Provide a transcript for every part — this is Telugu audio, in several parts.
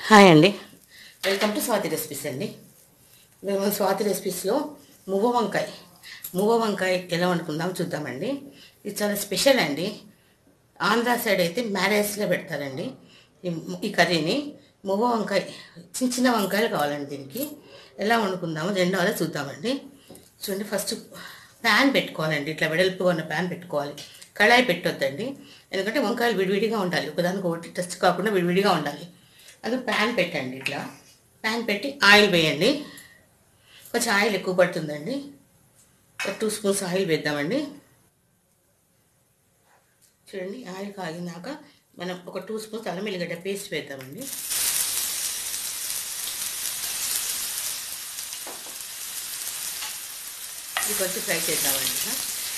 హాయ్ అండి వెల్కమ్ టు స్వాతి రెసిపీస్ అండి మేము స్వాతి రెసిపీస్లో మువ్వ వంకాయ మువ్వ వంకాయ ఎలా వండుకుందాం చూద్దామండి ఇది చాలా స్పెషల్ అండి ఆంధ్ర సైడ్ అయితే మ్యారేజ్లో పెడతారండి ఈ ఈ కర్రీని మువ్వ వంకాయ చిన్న చిన్న వంకాయలు కావాలండి దీనికి ఎలా వండుకుందామో రెండో అలా చూద్దామండి చూడండి ఫస్ట్ ప్యాన్ పెట్టుకోవాలండి ఇట్లా వెడల్పుగా ఉన్న ప్యాన్ పెట్టుకోవాలి కళాయి పెట్టొద్దండి ఎందుకంటే వంకాయలు విడివిడిగా ఉండాలి ఒకదానికి ఒకటి టచ్ కాకుండా విడివిడిగా ఉండాలి అది ప్యాన్ పెట్టండి ఇట్లా ప్యాన్ పెట్టి ఆయిల్ వేయండి కొంచెం ఆయిల్ ఎక్కువ పడుతుందండి ఒక టూ స్పూన్స్ ఆయిల్ వేద్దామండి చూడండి ఆయిల్ కాగినాక మనం ఒక టూ స్పూన్స్ అల్లం ఎల్లిగడ్డ పేస్ట్ వేద్దామండి ఇది కొంచెం ఫ్రై చేద్దామండి ఇలా.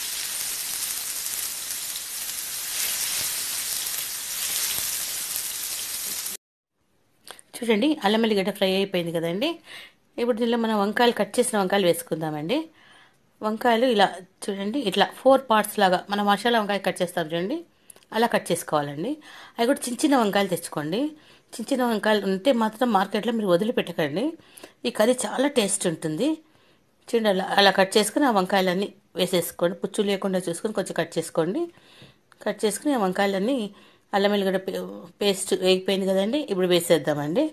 చూడండి అల్లం ఎల్లిగడ్డ ఫ్రై అయిపోయింది కదండి ఇప్పుడు దీనిలో మనం వంకాయలు కట్ చేసిన వంకాయలు వేసుకుందామండి వంకాయలు ఇలా చూడండి ఇట్లా ఫోర్ పార్ట్స్ లాగా మనం మసాలా వంకాయ కట్ చేస్తాం చూడండి అలా కట్ చేసుకోవాలండి అవి కూడా చిన్న చిన్న వంకాయలు తెచ్చుకోండి చిన్న చిన్న వంకాయలు ఉంటే మాత్రం మార్కెట్లో మీరు వదిలిపెట్టకండి ఈ కర్రీ చాలా టేస్ట్ ఉంటుంది చూడండి అలా అలా కట్ చేసుకుని ఆ వంకాయలన్నీ వేసేసుకోండి పుచ్చు లేకుండా చూసుకొని కొంచెం కట్ చేసుకోండి కట్ చేసుకుని ఆ వంకాయలన్నీ అల్లం వెల్లిగడ్డ పేస్ట్ వేగిపోయింది కదండి ఇప్పుడు వేసేద్దామండి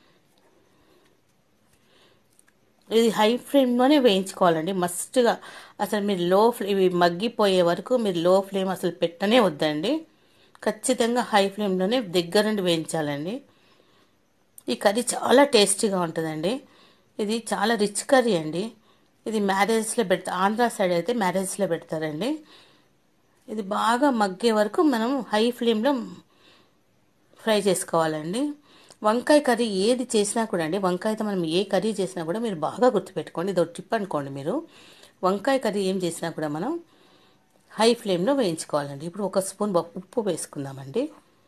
ఇది హై ఫ్లేమ్లోనే వేయించుకోవాలండి మస్తుగా అసలు మీరు లో ఫ్లేమ్ ఇవి మగ్గిపోయే వరకు మీరు లో ఫ్లేమ్ అసలు పెట్టనే వద్దండి ఖచ్చితంగా హై ఫ్లేమ్లోనే దగ్గర నుండి వేయించాలండి ఈ కర్రీ చాలా టేస్టీగా ఉంటుందండి ఇది చాలా రిచ్ కర్రీ అండి ఇది మ్యారేజ్లో పెడతా ఆంధ్ర సైడ్ అయితే మ్యారేజ్లో పెడతారండి ఇది బాగా మగ్గే వరకు మనం హై ఫ్లేమ్లో ఫ్రై చేసుకోవాలండి వంకాయ కర్రీ ఏది చేసినా కూడా అండి వంకాయతో మనం ఏ కర్రీ చేసినా కూడా మీరు బాగా గుర్తుపెట్టుకోండి ఇది ఒక టిప్ అనుకోండి మీరు వంకాయ కర్రీ ఏం చేసినా కూడా మనం హై ఫ్లేమ్లో వేయించుకోవాలండి ఇప్పుడు ఒక స్పూన్ ఉప్పు వేసుకుందామండి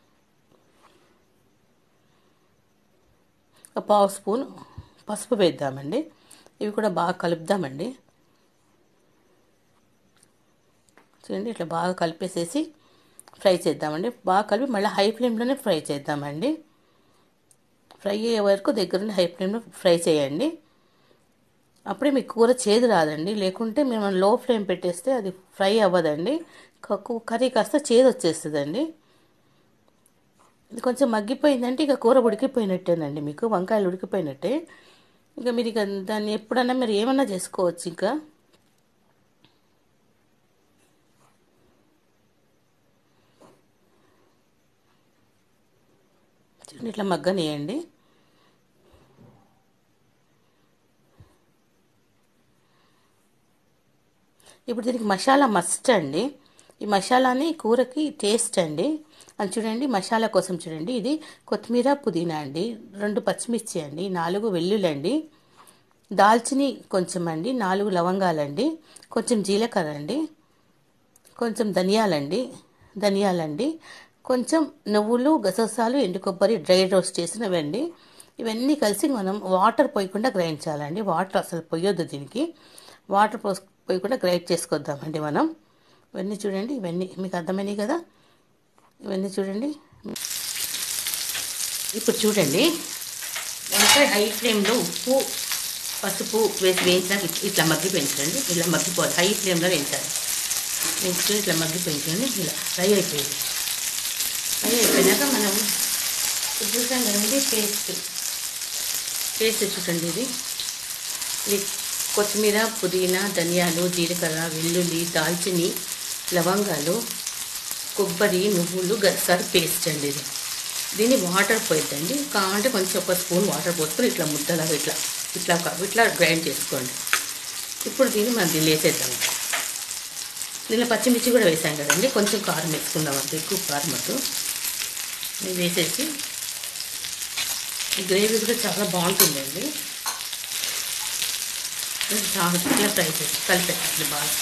ఒక పావు స్పూన్ పసుపు వేద్దామండి ఇవి కూడా బాగా కలుపుదామండి చూడండి ఇట్లా బాగా కలిపేసేసి ఫ్రై చేద్దామండి బాగా కలిపి మళ్ళీ హై ఫ్లేమ్లోనే ఫ్రై చేద్దామండి ఫ్రై అయ్యే వరకు దగ్గరుండి హై ఫ్లేమ్లో ఫ్రై చేయండి అప్పుడే మీ కూర చేదు రాదండి లేకుంటే మేము లో ఫ్లేమ్ పెట్టేస్తే అది ఫ్రై అవ్వదండి కర్రీ కాస్త చేదు వచ్చేస్తుందండి ఇది కొంచెం మగ్గిపోయిందంటే ఇక కూర ఉడికిపోయినట్టేనండి మీకు వంకాయలు ఉడికిపోయినట్టే ఇక మీరు ఇక దాన్ని ఎప్పుడన్నా మీరు ఏమన్నా చేసుకోవచ్చు ఇంకా చూడండి ఇట్లా మగ్గనియండి ఇప్పుడు దీనికి మసాలా మస్ట్ అండి ఈ మసాలాని కూరకి టేస్ట్ అండి అది చూడండి మసాలా కోసం చూడండి ఇది కొత్తిమీర పుదీనా అండి రెండు పచ్చిమిర్చి అండి నాలుగు వెల్లుల్లి దాల్చిని కొంచెం అండి నాలుగు లవంగాలండి కొంచెం జీలకర్ర అండి కొంచెం ధనియాలండి ధనియాలండి కొంచెం నువ్వులు గసగసాలు ఎండు కొబ్బరి డ్రై రోస్ట్ చేసినవండి ఇవన్నీ కలిసి మనం వాటర్ పోయకుండా గ్రైండ్ చేయాలండి వాటర్ అసలు పోయొద్దు దీనికి వాటర్ పోస్ పోయకుండా గ్రైండ్ చేసుకొద్దామండి మనం ఇవన్నీ చూడండి ఇవన్నీ మీకు అర్థమైనాయి కదా ఇవన్నీ చూడండి ఇప్పుడు చూడండి వంకాయ హై ఫ్లేమ్లో ఉప్పు పసుపు వేసి వేయించాక ఇట్లా మగ్గిపోయించండి ఇలా మగ్గిపోవాలి హై ఫ్లేమ్లో వేయించాలి వేయించుకొని ఇట్లా మగ్గిపోయించండి ఇలా ఫ్రై అయిపోయింది ఫ్రై అయిపోయినాక మనం చూసాం కదండి పేస్ట్ పేస్ట్ చూడండి ఇది ఇది కొత్తిమీర పుదీనా ధనియాలు జీలకర్ర వెల్లుల్లి దాల్చిని లవంగాలు కొబ్బరి నువ్వులు గసారి పేస్ట్ అండి ఇది దీన్ని వాటర్ పోయిద్దండి కావాలంటే కొంచెం ఒక స్పూన్ వాటర్ పోసుకొని ఇట్లా ముద్దలాగా ఇట్లా ఇట్లా ఇట్లా గ్రైండ్ చేసుకోండి ఇప్పుడు దీన్ని మనం దీన్ని వేసేద్దాం దీనిలో పచ్చిమిర్చి కూడా వేసాం కదండి కొంచెం కారం వేసుకుందాం అంతే ఎక్కువ కారం వద్దు ఇది వేసేసి ఈ గ్రేవీ కూడా చాలా బాగుంటుందండి చాలా ఇట్లా ఫ్రై చేసి కలిపేటట్లు బాగా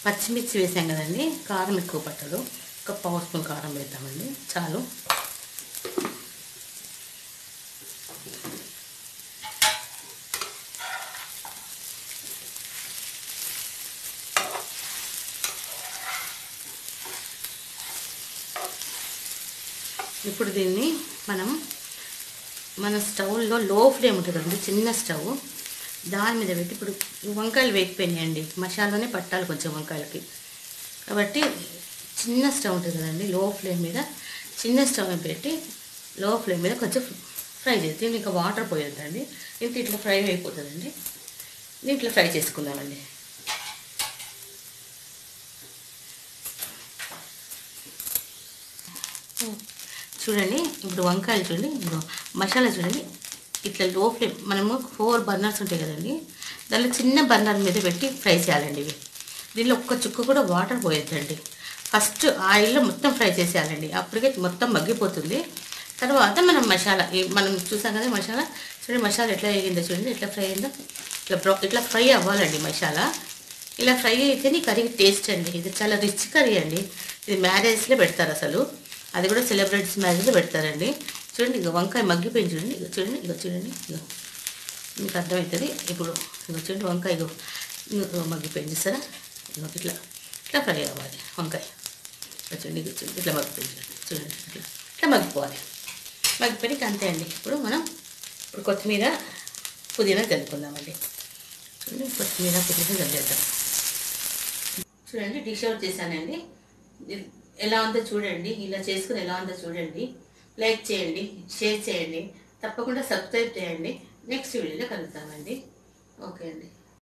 పచ్చిమిర్చి వేసాం కదండి కారం ఎక్కువ పట్టదు ఒక పావు స్పూన్ కారం వేద్దామండి చాలు ఇప్పుడు దీన్ని మనం మన స్టవ్లో లో ఫ్లేమ్ ఉంటుంది కదండి చిన్న స్టవ్ దాని మీద పెట్టి ఇప్పుడు వంకాయలు వేగిపోయినాయండి మసాలానే పట్టాలి కొంచెం వంకాయలకి కాబట్టి చిన్న స్టవ్ ఉంటుంది కదండి లో ఫ్లేమ్ మీద చిన్న స్టవ్ మీద పెట్టి లో ఫ్లేమ్ మీద కొంచెం ఫ్రై చేసి దీన్ని ఇంకా వాటర్ పోయొద్దండి ఇంత ఇట్లా ఫ్రై అయిపోతుందండి దీంట్లో ఫ్రై చేసుకుందామండి చూడండి ఇప్పుడు వంకాయలు చూడండి ఇప్పుడు మసాలా చూడండి ఇట్లా లో ఫ్లేమ్ మనము ఫోర్ బర్నర్స్ ఉంటాయి కదండి దానిలో చిన్న బర్నర్ మీద పెట్టి ఫ్రై చేయాలండి ఇవి దీనిలో ఒక్క చుక్క కూడా వాటర్ పోయొద్దండి ఫస్ట్ ఆయిల్లో మొత్తం ఫ్రై చేసేయాలండి అప్పటికే మొత్తం మగ్గిపోతుంది తర్వాత మనం మసాలా ఈ మనం చూసాం కదా మసాలా చూడండి మసాలా ఎట్లా వేగిందో చూడండి ఎట్లా ఫ్రై అయిందో ఇట్లా బ్రౌ ఇట్లా ఫ్రై అవ్వాలండి మసాలా ఇలా ఫ్రై అయితేనే కర్రీ టేస్ట్ అండి ఇది చాలా రిచ్ కర్రీ అండి ఇది మ్యారేజ్లో పెడతారు అసలు అది కూడా సెలబ్రిటీస్ మ్యారేజ్లో పెడతారండి చూడండి ఇక వంకాయ మగ్గిపోయింది చూడండి ఇక చూడండి ఇక చూడండి ఇక మీకు అర్థమవుతుంది ఇప్పుడు ఇక చూడండి వంకాయ ఇగో ఇగో మగ్గిపోయింది సరే ఇగో ఇట్లా ఇట్లా ఫ్రై అవ్వాలి వంకాయ ఇక చూడండి ఇక చూడండి ఇట్లా మగ్గిపోయింది చూడండి చూడండి ఇట్లా ఇట్లా మగ్గిపోవాలి మగ్గిపోయి అంతే అండి ఇప్పుడు మనం ఇప్పుడు కొత్తిమీర పుదీనా చల్లుకుందామండి చూడండి కొత్తిమీర పుదీనా చల్లేద్దాం చూడండి డిష్ అవుట్ చేశానండి ఇది ఎలా ఉందో చూడండి ఇలా చేసుకుని ఎలా ఉందో చూడండి లైక్ చేయండి షేర్ చేయండి తప్పకుండా సబ్స్క్రైబ్ చేయండి నెక్స్ట్ వీడియోలో కలుద్దామండి ఓకే అండి